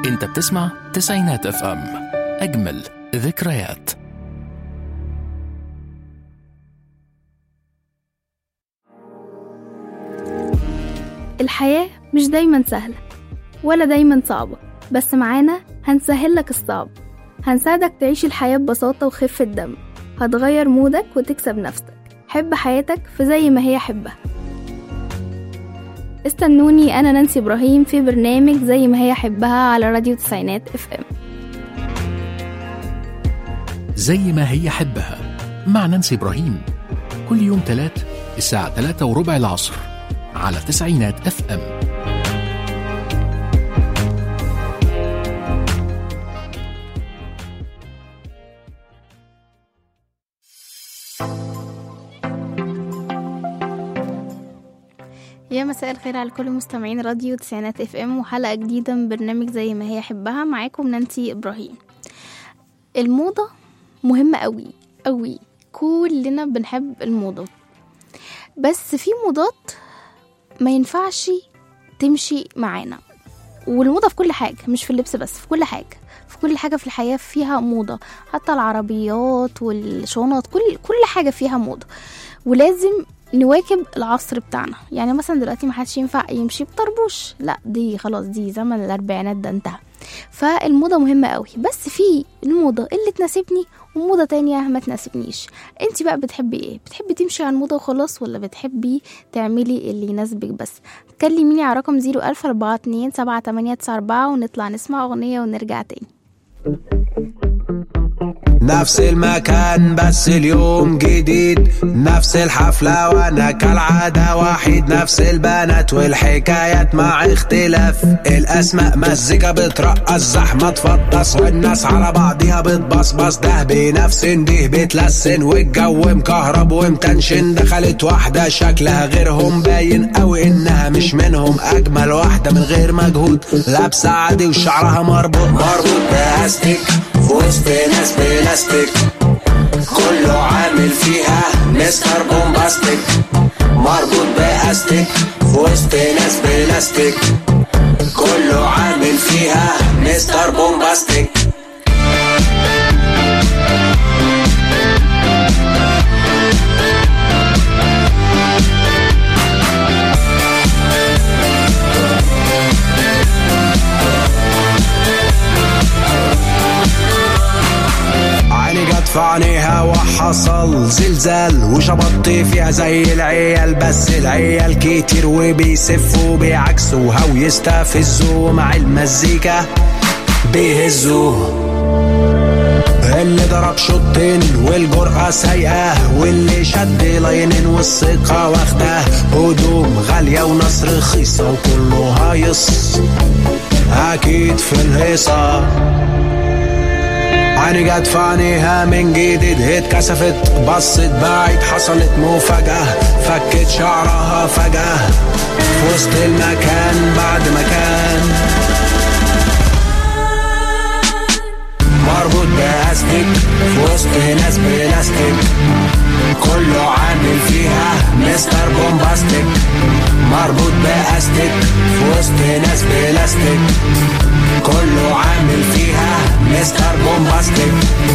انت بتسمع تسعينات اف ام اجمل ذكريات الحياة مش دايما سهلة ولا دايما صعبة بس معانا هنسهل لك الصعب هنساعدك تعيش الحياة ببساطة وخفة دم هتغير مودك وتكسب نفسك حب حياتك في زي ما هي حبها استنوني أنا نانسي إبراهيم في برنامج زي ما هي حبها على راديو تسعينات اف ام زي ما هي حبها مع نانسي إبراهيم كل يوم تلات الساعة تلاتة وربع العصر على تسعينات اف ام يا مساء الخير على كل مستمعين راديو تسعينات اف ام وحلقة جديدة من برنامج زي ما هي حبها معاكم نانسي ابراهيم الموضة مهمة قوي قوي كلنا بنحب الموضة بس في موضات ما ينفعش تمشي معانا والموضة في كل حاجة مش في اللبس بس في كل حاجة في كل حاجة في الحياة فيها موضة حتى العربيات والشنط كل كل حاجة فيها موضة ولازم نواكب العصر بتاعنا يعني مثلا دلوقتي ما حدش ينفع يمشي بطربوش لا دي خلاص دي زمن الاربعينات ده انتهى فالموضة مهمة قوي بس في الموضة اللي تناسبني وموضة تانية ما تناسبنيش انت بقى بتحبي ايه بتحبي تمشي على الموضة وخلاص ولا بتحبي تعملي اللي يناسبك بس كلميني على رقم زيرو ألف أربعة اتنين سبعة تمانية تسعة أربعة ونطلع نسمع أغنية ونرجع تاني نفس المكان بس اليوم جديد نفس الحفلة وانا كالعادة وحيد نفس البنات والحكايات مع اختلاف الاسماء مزيكا بترقص زحمة تفطس والناس على بعضيها بتبصبص ده بنفسن ده بتلسن والجو مكهرب ومتنشن دخلت واحدة شكلها غيرهم باين قوي انها مش منهم اجمل واحدة من غير مجهود لابسة عادي وشعرها مربوط مربوط باستيك في وسط ناس بلاستيك كله عامل فيها مستر بومباستيك مربوط باستيك في وسط ناس بلاستيك كله عامل فيها مستر بومباستيك عيني جت في عينيها وحصل زلزال وشبطت فيها زي العيال بس العيال كتير وبيسفوا بيعكسوها ويستفزوا مع المزيكا بيهزوا اللي ضرب شوطين والجرأة سايقاه واللي شد لاينين والثقة واخداه هدوم غالية وناس رخيصة وكله هايص أكيد في الهيصة عيني جت في عينيها من جديد اتكسفت بصت بعيد حصلت مفاجأة فكت شعرها فجأة في وسط المكان بعد مكان مربوط بأستيك في وسط ناس بلاستيك كله عامل فيها مستر بومباستيك مربوط بأستيك في وسط ناس بلاستيك كله عامل فيها مستر بومباستيك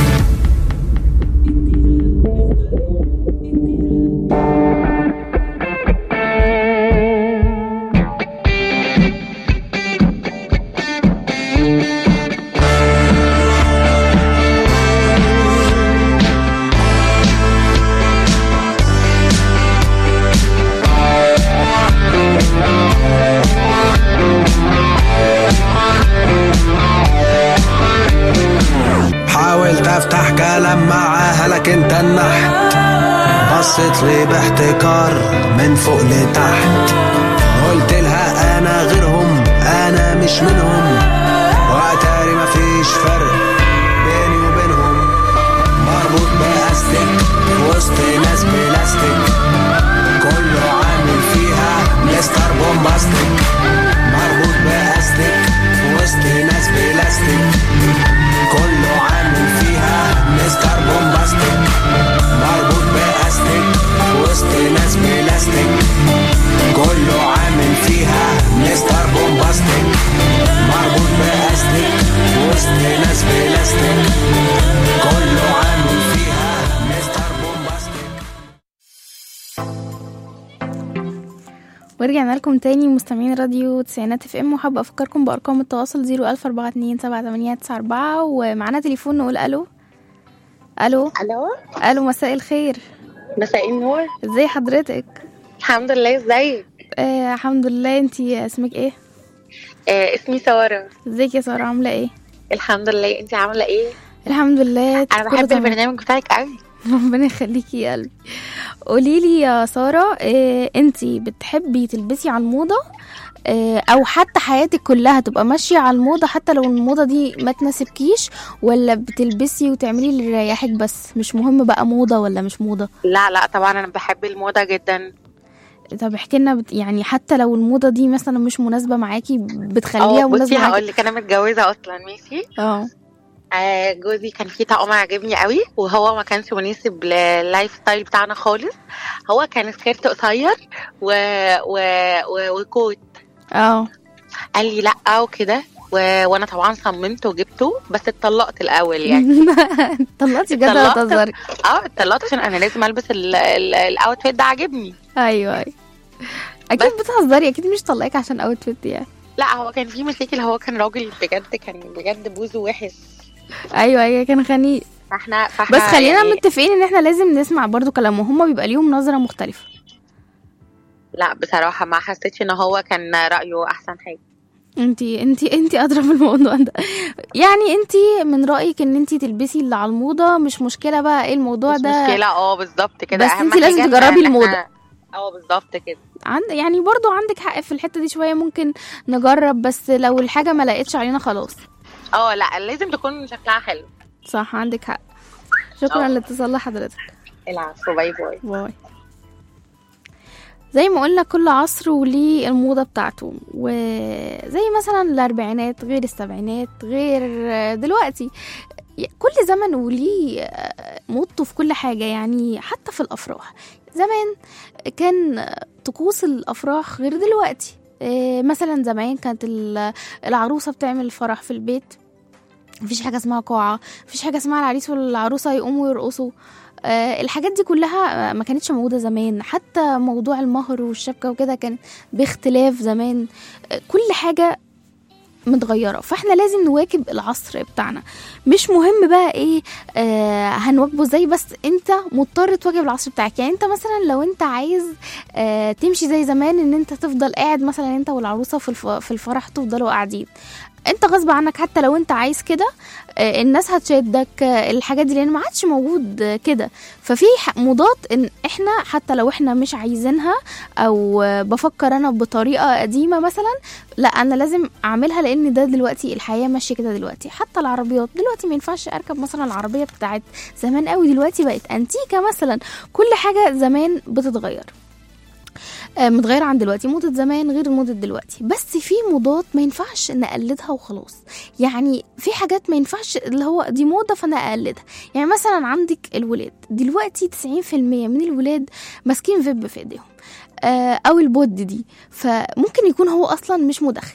حاولت افتح كلام معاها لكن تنحت بصت لي باحتكار من فوق لتحت قلت لها انا غيرهم انا مش منهم واتاري مفيش فرق بيني وبينهم مربوط باستيك في وسط ناس بلاستيك كله عامل فيها مستر بومباستيك مربوط باستيك في وسط ناس بلاستيك كله عامل فيها مستر بومباستيك مربوط باستيك في وسط ناس بلاستيك كله عامل فيها مستر بومباستيك مربوط باستيك ورجعنا لكم تاني مستمعين راديو تسعينات اف ام وحابة افكركم بارقام التواصل زيرو الف اربعة اتنين سبعة تمانية تسعة اربعة ومعانا تليفون نقول الو الو الو الو مساء الخير مساء النور ازي حضرتك الحمد لله ازيك آه الحمد لله انتي اسمك ايه آه اسمي ساره ازيك يا سارة عاملة ايه الحمد لله انت عامله ايه الحمد لله انا كله بحب تمام. البرنامج بتاعك قوي ربنا يخليكي يا قلبي قولي لي يا ساره إيه انتي بتحبي تلبسي على الموضه إيه او حتى حياتك كلها تبقى ماشيه على الموضه حتى لو الموضه دي ما تناسبكيش ولا بتلبسي وتعملي اللي يريحك بس مش مهم بقى موضه ولا مش موضه لا لا طبعا انا بحب الموضه جدا طب احكي لنا بت... يعني حتى لو الموضه دي مثلا مش مناسبه معاكي بتخليها اه بصي مناسبه هقول معاكي لك انا متجوزه اصلا ماشي اه آه جوزي كان فيه طقم عجبني قوي وهو ما كانش مناسب لللايف ستايل بتاعنا خالص هو كان سكيرت قصير و... و... و... وكوت اه قال لي لا وكده و... وانا طبعا صممت وجبته بس اتطلقت الاول يعني طلعتي بجد ولا اتطلقت. تهزري اه اتطلقت عشان انا لازم البس ال- ال- الاوتفيت ده عاجبني ايوه ايوه اكيد بتهزري اكيد مش طلعك عشان اوتفيت يعني لا هو كان في مشاكل هو كان راجل بجد كان بجد بوزه وحش ايوه ايوه كان خنيق فاحنا فاحنا بس خلينا يعني متفقين ان احنا لازم نسمع برضو كلامهم هما بيبقى ليهم نظرة مختلفة لا بصراحه ما حسيتش ان هو كان رايه احسن حاجه انتي انتي انتي ادرى بالموضوع ده يعني انتي من رأيك ان انتي تلبسي اللي على الموضة مش مشكلة بقى ايه الموضوع مش ده مشكله اه بالظبط كده بس أهم انتي لازم حاجة إن تجربي إحنا- الموضة. اه بالظبط كده عند يعني برضو عندك حق في الحتة دي شوية ممكن نجرب بس لو الحاجة ما لقيتش علينا خلاص اه لا لازم تكون شكلها حلو صح عندك حق شكرا اه. لاتصال حضرتك العفو باي باي باي زي ما قلنا كل عصر وليه الموضة بتاعته وزي مثلا الأربعينات غير السبعينات غير دلوقتي كل زمن وليه موضته في كل حاجة يعني حتى في الأفراح زمان كان طقوس الأفراح غير دلوقتي إيه، مثلا زمان كانت ال- العروسة بتعمل فرح في البيت مفيش حاجة اسمها قاعة مفيش حاجة اسمها العريس والعروسة يقوموا يرقصوا آه، الحاجات دي كلها آه، ما كانتش موجودة زمان حتى موضوع المهر والشبكة وكده كان باختلاف زمان آه، كل حاجة متغيرة فاحنا لازم نواكب العصر بتاعنا مش مهم بقى ايه آه هنواكبه ازاي بس انت مضطر تواكب العصر بتاعك يعني انت مثلا لو انت عايز آه تمشي زي زمان ان انت تفضل قاعد مثلا انت والعروسة في الف- في الفرح تفضلوا قاعدين انت غصب عنك حتى لو انت عايز كده آه، الناس هتشدك آه، الحاجات دي لان ما عادش موجود آه، كده ففي ح- موضات ان احنا حتى لو احنا مش عايزينها او آه، بفكر انا بطريقه قديمه مثلا لا انا لازم اعملها لان ده دلوقتي الحياه ماشيه كده دلوقتي حتى العربيات دلوقتي ما ينفعش اركب مثلا العربيه بتاعت زمان قوي دلوقتي بقت انتيكه مثلا كل حاجه زمان بتتغير آه، متغيرة عن دلوقتي موضة زمان غير موضة دلوقتي بس في موضات ما ينفعش نقلدها وخلاص يعني في حاجات ما ينفعش اللي هو دي موضة فانا اقلدها يعني مثلا عندك الولاد دلوقتي 90% من الولاد ماسكين فيب في ايديهم آه، او البود دي فممكن يكون هو اصلا مش مدخن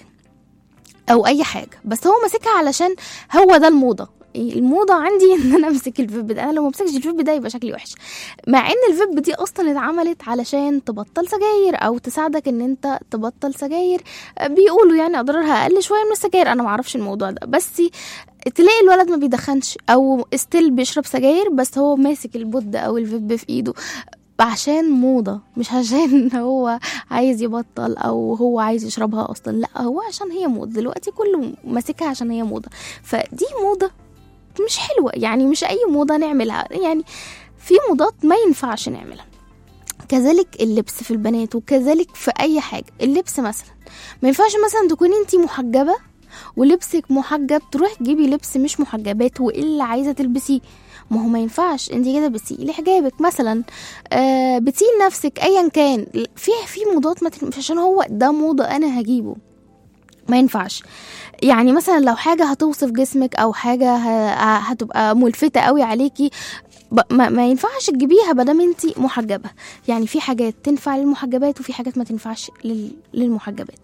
او اي حاجه بس هو ماسكها علشان هو ده الموضه الموضه عندي ان انا امسك الفيب ده انا لو ما امسكش الفيب ده يبقى شكلي وحش مع ان الفيب دي اصلا اتعملت علشان تبطل سجاير او تساعدك ان انت تبطل سجاير آه، بيقولوا يعني اضرارها اقل شويه من السجاير انا معرفش الموضوع ده بس تلاقي الولد ما بيدخنش او ستيل بيشرب سجاير بس هو ماسك البود او الفيب في ايده عشان موضة مش عشان هو عايز يبطل او هو عايز يشربها اصلا لا هو عشان هي موضة دلوقتي كله ماسكها عشان هي موضة فدي موضة مش حلوة يعني مش اي موضة نعملها يعني في موضات ما ينفعش نعملها كذلك اللبس في البنات وكذلك في اي حاجة اللبس مثلا ما ينفعش مثلا تكوني انت محجبة ولبسك محجب تروح تجيبي لبس مش محجبات والا عايزه تلبسيه ما هو ما ينفعش انت كده بتسيئي حجابك مثلا آه بتسيئي نفسك ايا كان في في موضات ما تل- مش عشان هو ده موضه انا هجيبه ما ينفعش يعني مثلا لو حاجة هتوصف جسمك أو حاجة ه- هتبقى ملفتة قوي عليكي ب- ما, ما ينفعش تجيبيها مادام انت محجبة يعني في حاجات تنفع للمحجبات وفي حاجات ما تنفعش لل- للمحجبات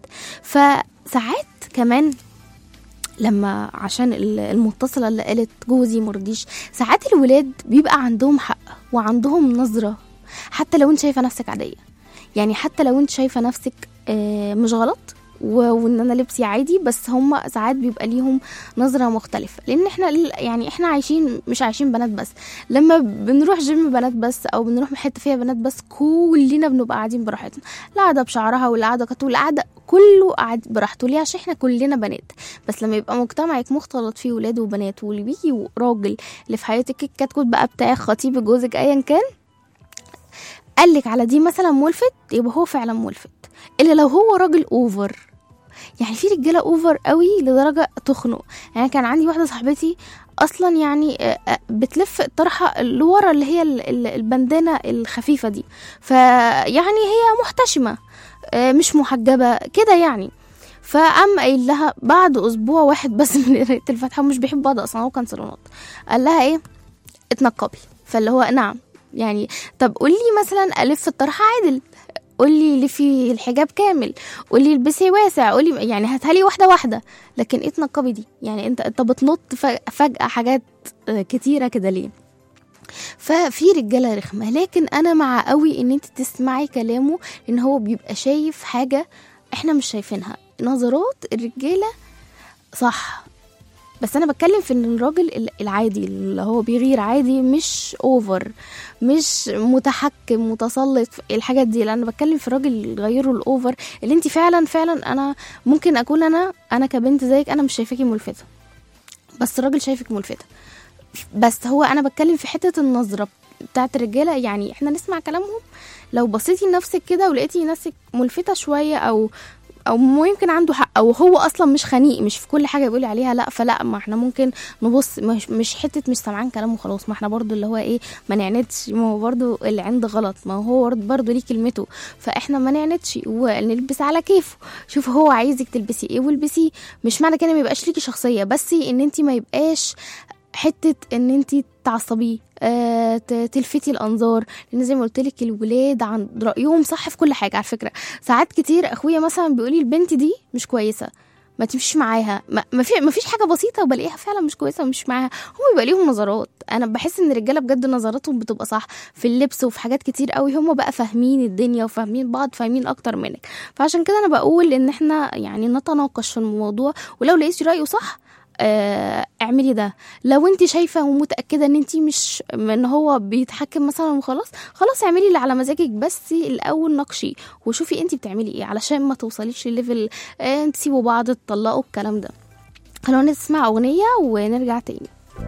فساعات كمان لما عشان ال- المتصلة اللي قالت جوزي مرضيش ساعات الولاد بيبقى عندهم حق وعندهم نظرة حتى لو انت شايفة نفسك عادية يعني حتى لو انت شايفة نفسك آه، مش غلط و- وان انا لبسي عادي بس هم ساعات بيبقى ليهم نظره مختلفه لان احنا ال- يعني احنا عايشين مش عايشين بنات بس لما بنروح جيم بنات بس او بنروح حته فيها بنات بس كلنا بنبقى قاعدين براحتنا لا قاعده بشعرها ولا قاعده كت ولا قاعده كله قاعد براحته ليه عشان احنا كلنا بنات بس لما يبقى مجتمعك مختلط فيه ولاد وبنات واللي بيجي راجل اللي في حياتك الكتكوت بقى بتاعك خطيب جوزك ايا كان قالك على دي مثلا ملفت يبقى هو فعلا ملفت الا لو هو راجل اوفر يعني في رجاله اوفر قوي لدرجه تخنق يعني كان عندي واحده صاحبتي اصلا يعني آه، آه، بتلف الطرحه اللي ورا اللي هي ال- ال- البندانه الخفيفه دي فيعني هي محتشمه آه، مش محجبه كده يعني فقام قايل لها بعد اسبوع واحد بس من قرايه الفاتحه مش بيحب بعض اصلا هو كان صالونات قال لها ايه اتنقبي فاللي هو نعم يعني طب قولي مثلا الف الطرحه عادل قولي لفي الحجاب كامل قولي البسي واسع قولي يعني هاتها لي واحده واحده لكن ايه تنقبي دي يعني انت انت بتنط ف- فجاه حاجات آه، كتيره كده ليه ففي رجاله رخمه لكن انا مع قوي ان انت تسمعي كلامه لان هو بيبقى شايف حاجه احنا مش شايفينها نظرات الرجاله صح بس انا بتكلم في ان الراجل ال- العادي اللي هو بيغير عادي مش اوفر مش متحكم متسلط في الحاجات دي لان انا بتكلم في الراجل غيره الاوفر اللي انت فعلا فعلا انا ممكن اكون انا انا كبنت زيك انا مش شايفاكي ملفته بس الراجل شايفك ملفته بس هو انا بتكلم في حته النظره بتاعت الرجاله يعني احنا نسمع كلامهم لو بصيتي لنفسك كده ولقيتي نفسك ملفته شويه او او مو يمكن عنده حق او هو اصلا مش خنيق مش في كل حاجه بيقول عليها لا فلا ما احنا ممكن نبص مش, مش حته مش سامعين كلامه خلاص ما احنا برضو اللي هو ايه ما نعندش ما هو برضو اللي عند غلط ما هو برضو ليه كلمته فاحنا ما نعندش ونلبس على كيفه شوف هو عايزك تلبسي ايه والبسيه مش معنى كده ما يبقاش ليكي شخصيه بس ان انت ما يبقاش حته ان انت تعصبيه آه ت- تلفتي الانظار لان زي ما قلت لك الولاد عن رايهم صح في كل حاجه على فكره ساعات كتير اخويا مثلا بيقولي البنت دي مش كويسه ما تمشيش معاها ما ما في ما فيش حاجه بسيطه وبلاقيها فعلا مش كويسه ومش معاها هم بيبقى ليهم نظرات انا بحس ان الرجاله بجد نظراتهم بتبقى صح في اللبس وفي حاجات كتير قوي هم بقى فاهمين الدنيا وفاهمين بعض فاهمين اكتر منك فعشان كده انا بقول ان احنا يعني نتناقش في الموضوع ولو لقيتي رايه صح آه، اعملي ده لو انت شايفه ومتاكده ان انت مش ان هو بيتحكم مثلا وخلاص خلاص اعملي اللي على مزاجك بس الاول ناقشي وشوفي انت بتعملي ايه علشان ما توصليش لليفل آه تسيبوا بعض تطلقوا الكلام ده خلونا نسمع اغنيه ونرجع تاني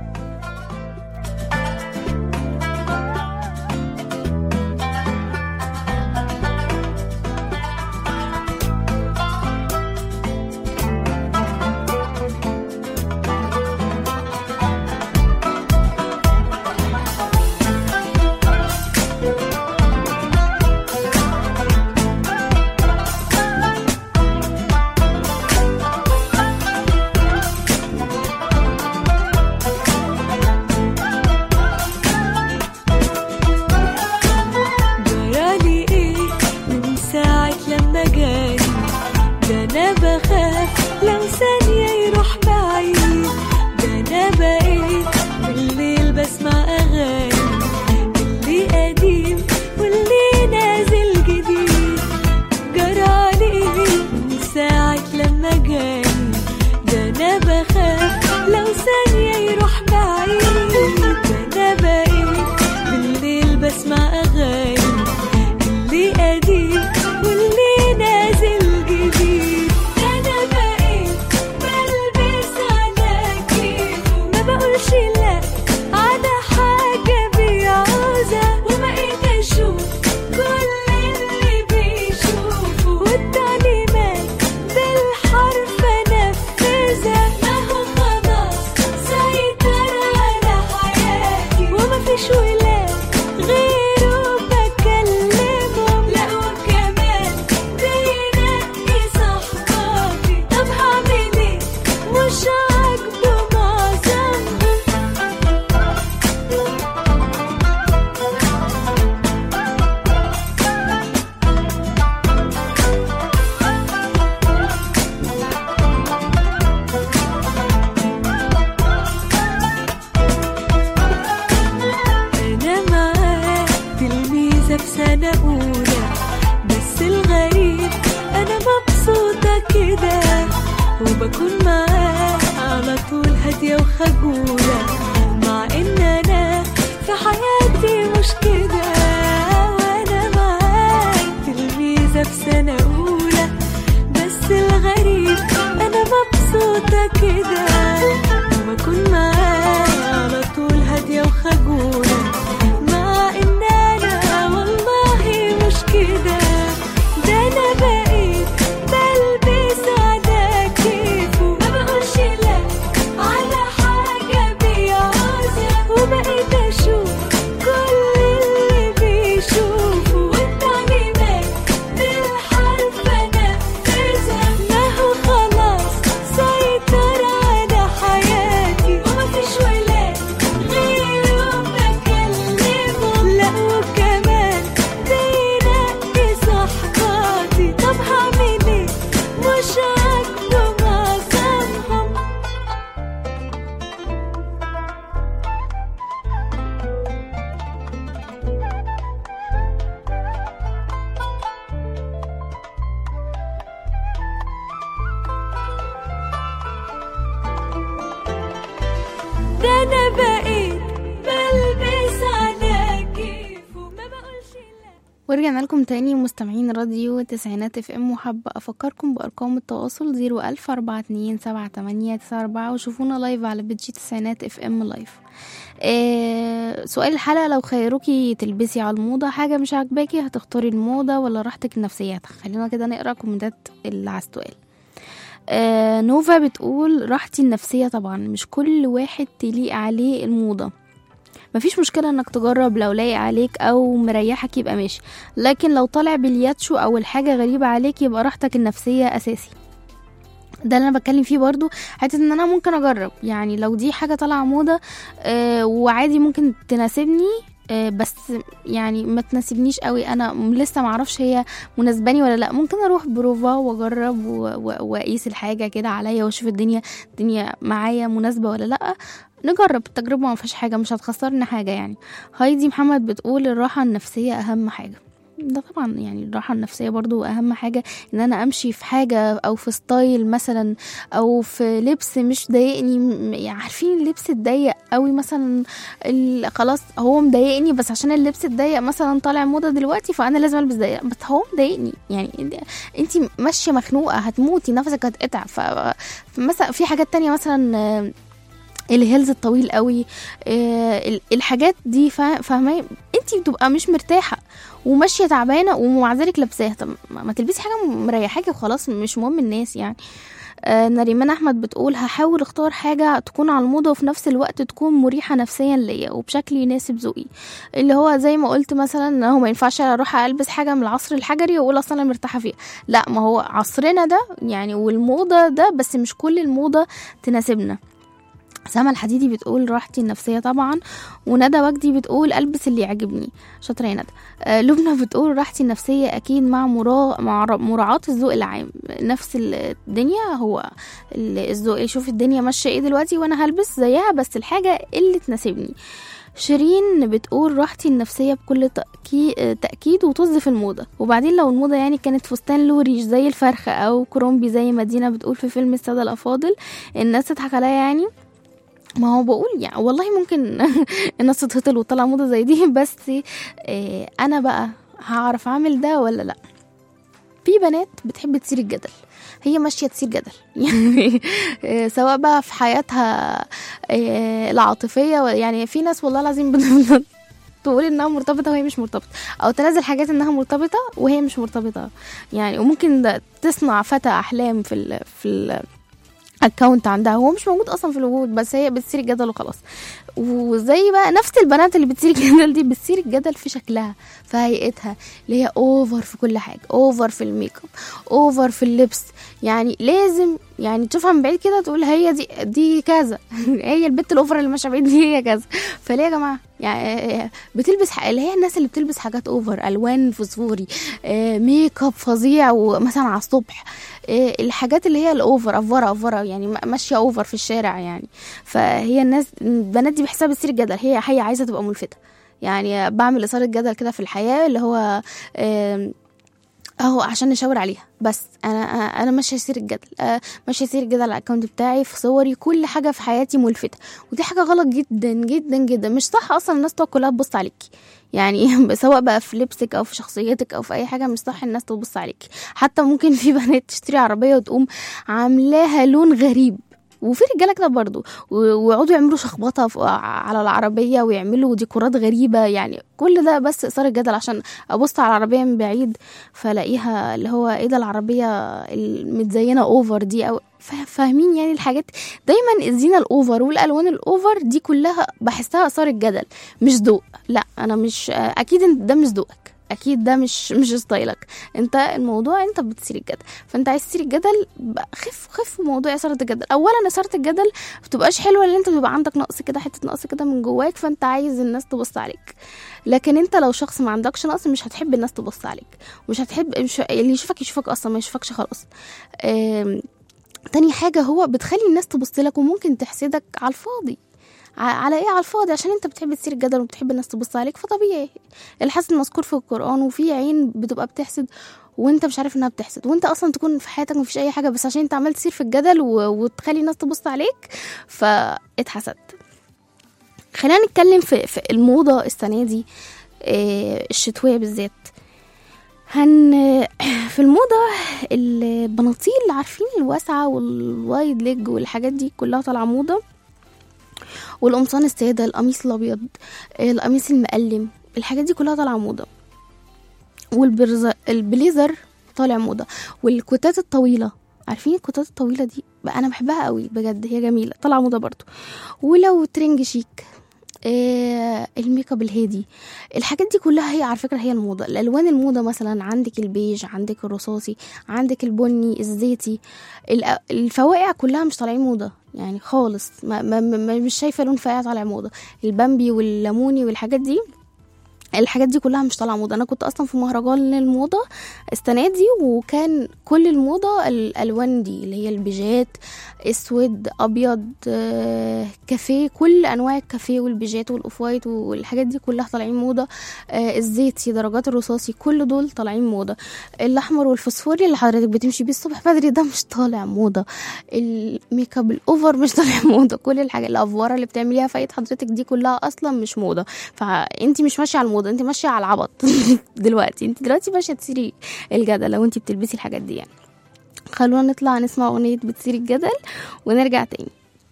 جرالي ايه من ساعة لما جاني ده انا بخاف لو ثانية يروح بعيد ده انا بقيت بالليل بسمع اغاني اللي قديم واللي نازل جديد جرالي ايه من ساعة لما جاني ده انا بخاف لو ثانية يروح بعيد ده انا بقيت بالليل بسمع اغاني اللي قديم واللي نازل جديد انا كده وبكون معاه على طول هادية وخجولة مع ان انا في حياتي مش كده وانا معاه تلميذة في سنة اولى بس الغريب انا مبسوطة كده وبكون معاه على طول هادية وخجولة مع ان انا والله مش كده ده انا بقيت بلبس على كيفه ما بقولش لا على حاجة بيعوزها وبقيت اشوف كل اللي بيشوفه والتعليمات بالحرف انفذها ما هو خلاص سيطر على حياتي ومفيش ولاد غيره بكلمه لا وكمان بينقي صحباتي طب هعمل ايه مش عاجبه معظمهم ده انا بقيت بلبس على كيفه ما بقولش لا ورجعنا لكم تاني مستمعين راديو تسعينات اف ام وحابة افكركم بارقام التواصل زيرو الف اربعة اتنين سبعة تمانية تسعة اربعة وشوفونا لايف على بيجي تسعينات اف ام لايف آه سؤال الحلقة لو خيروكي تلبسي على الموضة حاجة مش عاجباكي هتختاري الموضة ولا راحتك النفسية خلينا كده نقرا كومنتات اللي على السؤال آه نوفا بتقول راحتي النفسية طبعا مش كل واحد تليق عليه الموضة مفيش مشكلة انك تجرب لو لايق عليك او مريحك يبقى ماشي لكن لو طالع بالياتشو او الحاجة غريبة عليك يبقى راحتك النفسية اساسي ده اللي انا بتكلم فيه برضو حته ان انا ممكن اجرب يعني لو دي حاجه طالعه موضه آه وعادي ممكن تناسبني آه بس يعني ما تناسبنيش قوي انا م- لسه معرفش هي مناسباني ولا لا ممكن اروح بروفا واجرب و- و- واقيس الحاجه كده عليا واشوف الدنيا الدنيا معايا مناسبه ولا لا نجرب التجربه ما فيهاش حاجه مش هتخسرنا حاجه يعني هايدي محمد بتقول الراحه النفسيه اهم حاجه ده طبعا يعني الراحة النفسية برضو أهم حاجة إن أنا أمشي في حاجة أو في ستايل مثلا أو في لبس مش ضايقني م- يعني عارفين اللبس الضيق قوي مثلا ال- خلاص هو مضايقني بس عشان اللبس الضيق مثلا طالع موضة دلوقتي فأنا لازم ألبس ضيق بس هو مضايقني يعني انت ماشية مخنوقة هتموتي نفسك هتقطع ف- فمثلا في حاجات تانية مثلا آه، الهيلز الطويل قوي آه، ال- الحاجات دي فا- فاهمه انت بتبقى مش مرتاحه وماشيه تعبانه ومع ذلك لابساها طب ما ما تلبسي حاجه مريحاكي وخلاص مش مهم الناس يعني آه، نريمان احمد بتقول هحاول اختار حاجه تكون على الموضه وفي نفس الوقت تكون مريحه نفسيا ليا وبشكل يناسب ذوقي اللي هو زي ما قلت مثلا ان هو ما ينفعش اروح البس حاجه من العصر الحجري واقول اصلا انا مرتاحه فيها لا ما هو عصرنا ده يعني والموضه ده بس مش كل الموضه تناسبنا سما الحديدي بتقول راحتي النفسية طبعا وندى وجدي بتقول البس اللي يعجبني شاطرة يا ندى آه لبنى بتقول راحتي النفسية اكيد مع مرا... مع ر- مراعاة الذوق العام نفس الدنيا هو ال- الذوق يشوف الدنيا ماشية ايه دلوقتي وانا هلبس زيها بس الحاجة اللي تناسبني شيرين بتقول راحتي النفسية بكل تأكي... آه، تأكيد وطز في الموضة وبعدين لو الموضة يعني كانت فستان لوريش زي الفرخة أو كرومبي زي ما دينا بتقول في فيلم السادة الأفاضل الناس تضحك عليا يعني ما هو بقول يعني والله ممكن الناس تتهطل وتطلع موضة زي دي بس آه، انا بقى هعرف اعمل ده ولا لا في بنات بتحب تثير الجدل هي ماشية تثير جدل يعني آه، سواء بقى في حياتها آه، العاطفية و- يعني في ناس والله العظيم بت- تقول انها مرتبطة وهي مش مرتبطة او تنزل حاجات انها مرتبطة وهي مش مرتبطة يعني وممكن ده تصنع فتى احلام في ال في ال اكونت عندها هو مش موجود اصلا في الوجود بس هي بتثير الجدل وخلاص وزي بقى نفس البنات اللي بتثير الجدل دي بتثير الجدل في شكلها في هيئتها اللي هي اوفر في كل حاجه اوفر في الميك اب اوفر في اللبس يعني لازم يعني تشوفها من بعيد كده تقول هي دي دي كذا هي البت الاوفر اللي ماشيه بعيد دي هي كذا فليه يا جماعه يعني بتلبس ح- اللي هي الناس اللي بتلبس حاجات اوفر الوان فوسفوري آه، ميك اب فظيع ومثلا على الصبح آه، الحاجات اللي هي الاوفر افوره افوره يعني م- ماشيه اوفر في الشارع يعني فهي الناس البنات دي بحسها بتصير الجدل هي هي عايزه تبقى ملفته يعني بعمل اثاره جدل كده في الحياه اللي هو آم، اهو عشان نشاور عليها بس انا انا أنا ماشيه سير الجدل آه، ماشيه سير الجدل على الاكونت بتاعي في صوري كل حاجه في حياتي ملفته ودي حاجه غلط جدا جدا جدا مش صح اصلا الناس تقعد كلها تبص عليكي يعني سواء بقى في لبسك او في شخصيتك او في اي حاجه مش صح الناس تبص عليكي حتى ممكن في بنات تشتري عربيه وتقوم عاملاها لون غريب وفي رجاله كده برضو و- ويقعدوا يعملوا شخبطه ف- على العربيه ويعملوا ديكورات غريبه يعني كل ده بس اثار الجدل عشان ابص على العربيه من بعيد فلاقيها اللي هو ايه ده العربيه المتزينه اوفر دي او فا- فاهمين يعني الحاجات دايما الزينه الاوفر والالوان الاوفر دي كلها بحسها اثار الجدل مش ذوق لا انا مش اكيد انت ده مش ذوقك اكيد ده مش مش ستايلك انت الموضوع انت بتثير الجدل فانت عايز تثير الجدل بقى خف خف موضوع اثاره الجدل اولا اثاره الجدل ما بتبقاش حلوه لان انت بيبقى عندك نقص كده حته نقص كده من جواك فانت عايز الناس تبص عليك لكن انت لو شخص ما عندكش نقص مش هتحب الناس تبص عليك مش هتحب مش اللي يشوفك يشوفك اصلا ما يشوفكش خلاص آم، تاني حاجة هو بتخلي الناس تبص لك وممكن تحسدك على الفاضي ع- على ايه على الفاضي عشان انت بتحب تثير الجدل وبتحب الناس تبص عليك فطبيعي الحسد مذكور في القرآن وفي عين بتبقى بتحسد وانت مش عارف انها بتحسد وانت اصلا تكون في حياتك مفيش اي حاجة بس عشان انت عمال تثير في الجدل و... وتخلي الناس تبص عليك فاتحسدت خلينا نتكلم في, في الموضة السنة دي آه، الشتوية بالذات هن في الموضة البناطيل عارفين الواسعة والوايد ليج والحاجات دي كلها طالعة موضة والقمصان السادة القميص الأبيض القميص المقلم الحاجات دي كلها طالعة موضة والبليزر طالع موضة والكوتات الطويلة عارفين الكوتات الطويلة دي بقى أنا بحبها قوي بجد هي جميلة طالعة موضة برضو ولو ترنج شيك آه الميك اب الهادي الحاجات دي كلها هي على فكره هي الموضه الالوان الموضه مثلا عندك البيج عندك الرصاصي عندك البني الزيتي الأ- الفواقع كلها مش طالعين موضه يعني خالص ما ما ما مش شايفه لون فاقع طالع موضه البامبي والليموني والحاجات دي الحاجات دي كلها مش طالعه موضه انا كنت اصلا في مهرجان الموضه السنه دي وكان كل الموضه الالوان دي اللي هي البيجات اسود ابيض آه، كافيه كل انواع الكافيه والبيجات والاوف وايت والحاجات دي كلها طالعين موضه آه، الزيتي درجات الرصاصي كل دول طالعين موضه الاحمر والفوسفوري اللي حضرتك بتمشي بيه الصبح بدري ده مش طالع موضه الميك اب الاوفر مش طالع موضه كل الحاجات الافواره اللي بتعمليها في ايد حضرتك دي كلها اصلا مش موضه فانت مش ماشيه على الموضه انت ماشيه على العبط دلوقتي انت دلوقتي ماشيه تسيري الجدل لو انت بتلبسي الحاجات دي يعني خلونا نطلع نسمع اغنيه بتثير الجدل ونرجع تاني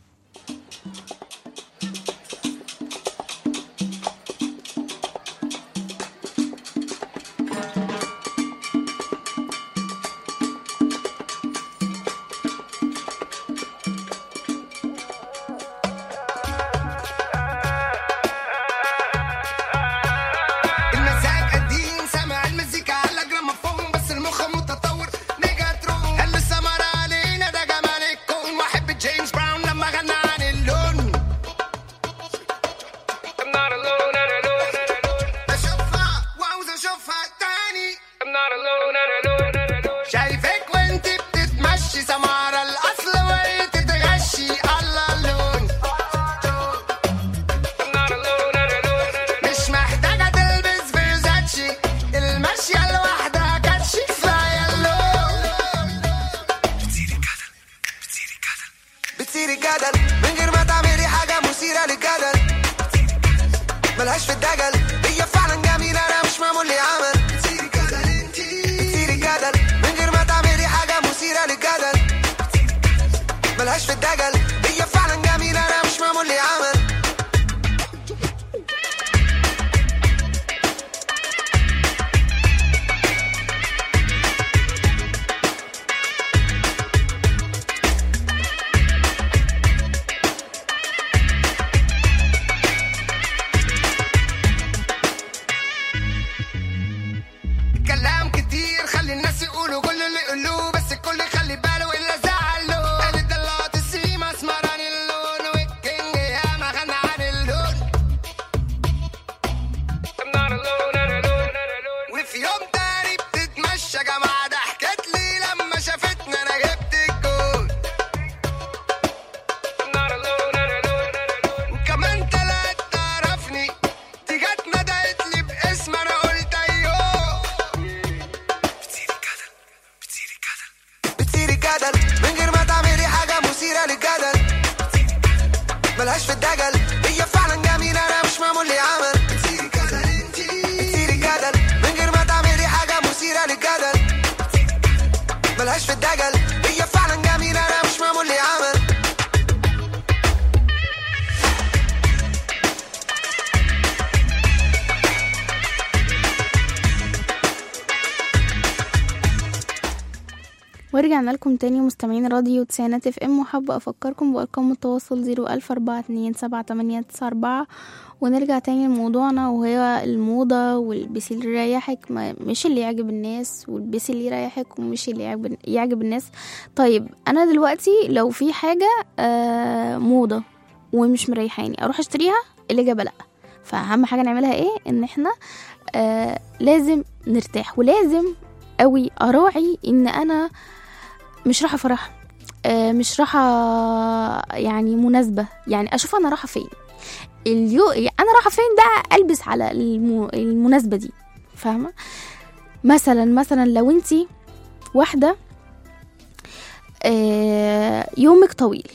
المزاج قديم سامع المزيكا على جراموفون بس المخ متطور نيجاترون اللي سمر علينا ده جمال الكون واحب جيمس براون لما غنى عن اللون بشوفها وعاوز اشوفها تاني شايفك وانت بتتمشي سمارة الاصل وهي تتغشي الله اللون مش محتاجة تلبس فيرزاتشي المشية لوحدها كاتشي كفاية اللون بتصيري جدل من غير ما تعملي حاجة مثيرة للجدل ملهاش في الدجل هي فعلا جميلة أنا مش معمول لي عمل بتصيري جدل انتي بتصيري جدل من غير ما تعملي حاجة مثيرة للجدل ملهاش في الدجل هي فعلا جميلة أنا مش معمول لي عمل كلام كتير خلي الناس يقولوا كل اللي يقولوه بس الكل يخلي باله الا زعله قالت دلعت السيما الجدل من غير ما تعملي حاجة مثيرة للجدل ملهاش في الدجل هي فعلا جميلة أنا مش معمول لي عمل بتثيري جدل انتي بتثيري جدل من غير ما تعملي حاجة مثيرة للجدل ملهاش في الدجل هي فعلا جميلة أنا مش معمول لي عمل ورجعنا لكم تاني مستمعين راديو تسعينات اف ام وحابة افكركم بارقام التواصل زيرو الف اربعة اتنين سبعة تمانية تسعة اربعة ونرجع تاني لموضوعنا وهي الموضة والبسي اللي يريحك ما- مش اللي يعجب الناس والبسي اللي يريحك ومش اللي يعجب, يعجب الناس طيب انا دلوقتي لو في حاجة آه موضة ومش مريحاني اروح اشتريها الاجابة لا فاهم حاجة نعملها ايه ان احنا آه لازم نرتاح ولازم قوي اراعي ان انا مش رايحه فرح آه، مش رايحه يعني مناسبه يعني اشوف انا رايحه فين اليو انا رايحه فين ده البس على الم... المناسبه دي فاهمه مثلا مثلا لو انتي واحده آه، يومك طويل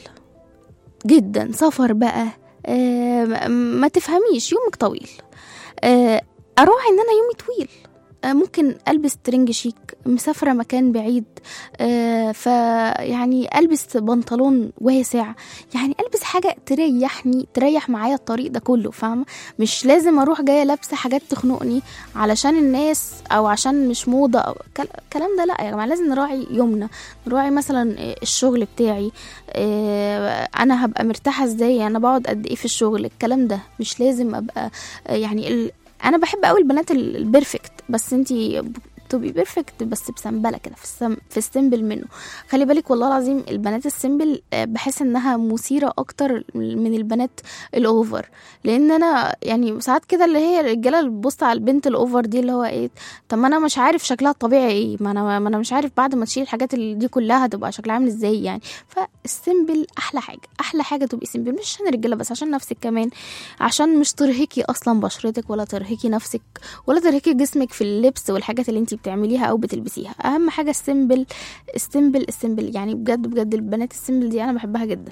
جدا سفر بقى آه، م- ما تفهميش يومك طويل آه، اراعي ان انا يومي طويل آه، ممكن البس ترنج شيك مسافره مكان بعيد آه، فيعني البس بنطلون واسع يعني البس حاجه تريحني تريح معايا الطريق ده كله فاهمه مش لازم اروح جايه لابسه حاجات تخنقني علشان الناس او عشان مش موضه او كل- الكلام ده لا يا جماعه لازم نراعي يومنا نراعي مثلا آه، الشغل بتاعي آه، انا هبقى مرتاحه ازاي انا بقعد قد ايه في الشغل الكلام ده مش لازم ابقى آه، يعني ال... انا بحب قوي البنات ال- البيرفكت بس انتي تبقي بيرفكت بس بسنبله كده في السم في السيمبل منه خلي بالك والله العظيم البنات السيمبل آه، بحس انها مثيره اكتر من البنات الاوفر لان انا يعني ساعات كده اللي هي الرجاله اللي بتبص على البنت الاوفر دي اللي هو ايه طب ما انا مش عارف شكلها الطبيعي ايه ما انا ما انا مش عارف بعد ما تشيل الحاجات اللي دي كلها هتبقى شكلها عامل ازاي يعني فالسيمبل احلى حاجه احلى حاجه تبقي سيمبل مش عشان الرجاله بس عشان نفسك كمان عشان مش ترهقي اصلا بشرتك ولا ترهقي نفسك ولا ترهقي جسمك في اللبس والحاجات اللي انت بتعمليها او بتلبسيها اهم حاجه السيمبل السيمبل السيمبل يعني بجد بجد البنات السيمبل دي انا بحبها جدا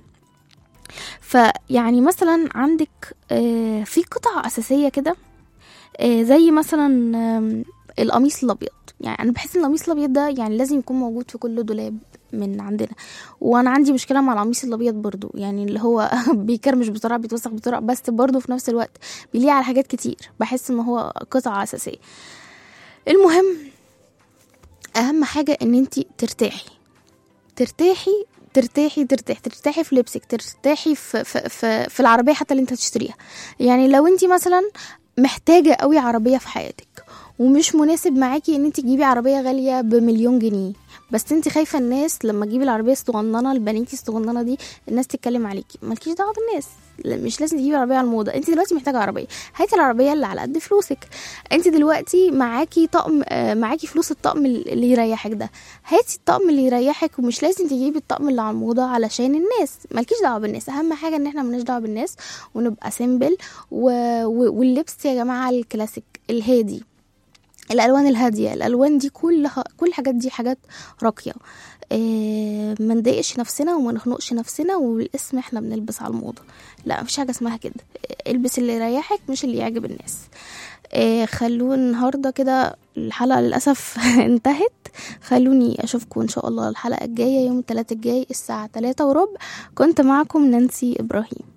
فيعني مثلا عندك آه، في قطع اساسيه كده آه، زي مثلا آم، القميص الابيض يعني انا بحس ان القميص الابيض ده يعني لازم يكون موجود في كل دولاب من عندنا وانا عندي مشكله مع القميص الابيض برضو يعني اللي هو بيكرمش بسرعه بيتوسخ بسرعه بس برضو في نفس الوقت بيليق على حاجات كتير بحس ان هو قطعه اساسيه المهم اهم حاجه ان انت ترتاحي ترتاحي ترتاحي ترتاحي ترتاحي في لبسك ترتاحي في, في, في, في العربيه حتى اللي انت هتشتريها يعني لو انت مثلا محتاجه قوي عربيه في حياتك ومش مناسب معاكي ان انت تجيبي عربيه غاليه بمليون جنيه بس انت خايفه الناس لما تجيبي العربيه الصغننه البنيتي الصغننه دي الناس تتكلم عليكي مالكيش دعوه بالناس لا، مش لازم تجيبي عربيه على الموضه انت دلوقتي محتاجه عربيه هاتي العربيه اللي على قد فلوسك انت دلوقتي معاكي طقم آه، معاكي فلوس الطقم اللي يريحك ده هاتي الطقم اللي يريحك ومش لازم تجيبي الطقم اللي على الموضه علشان الناس مالكيش دعوه بالناس اهم حاجه ان احنا ملناش دعوه بالناس ونبقى سيمبل و... و... واللبس يا جماعه الكلاسيك الهادي الالوان الهاديه الالوان دي كلها كل الحاجات دي حاجات راقيه إيه ما نضايقش نفسنا وما نخنقش نفسنا والاسم احنا بنلبس على الموضه لا مفيش حاجه اسمها كده إيه، البس اللي يريحك مش اللي يعجب الناس إيه خلونا النهارده كده الحلقه للاسف انتهت خلوني اشوفكم ان شاء الله الحلقه الجايه يوم الثلاثاء الجاي الساعه 3 وربع كنت معكم نانسي ابراهيم